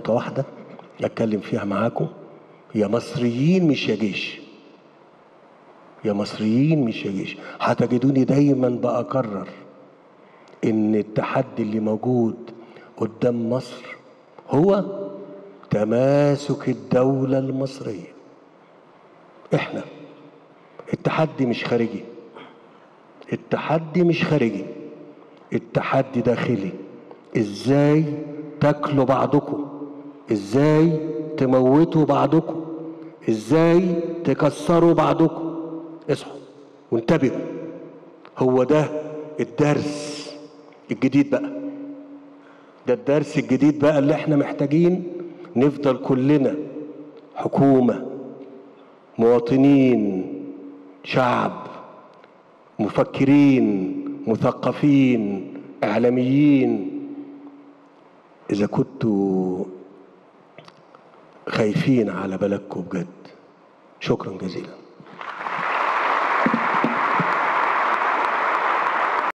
نقطة واحدة أتكلم فيها معاكم يا مصريين مش يا جيش يا مصريين مش يا جيش هتجدوني دايما بأكرر إن التحدي اللي موجود قدام مصر هو تماسك الدولة المصرية احنا التحدي مش خارجي التحدي مش خارجي التحدي داخلي ازاي تاكلوا بعضكم ازاي تموتوا بعضكم ازاي تكسروا بعضكم اصحوا وانتبهوا هو ده الدرس الجديد بقى ده الدرس الجديد بقى اللي احنا محتاجين نفضل كلنا حكومه مواطنين شعب مفكرين مثقفين اعلاميين اذا كنتوا خايفين على بلدكم بجد شكرا جزيلا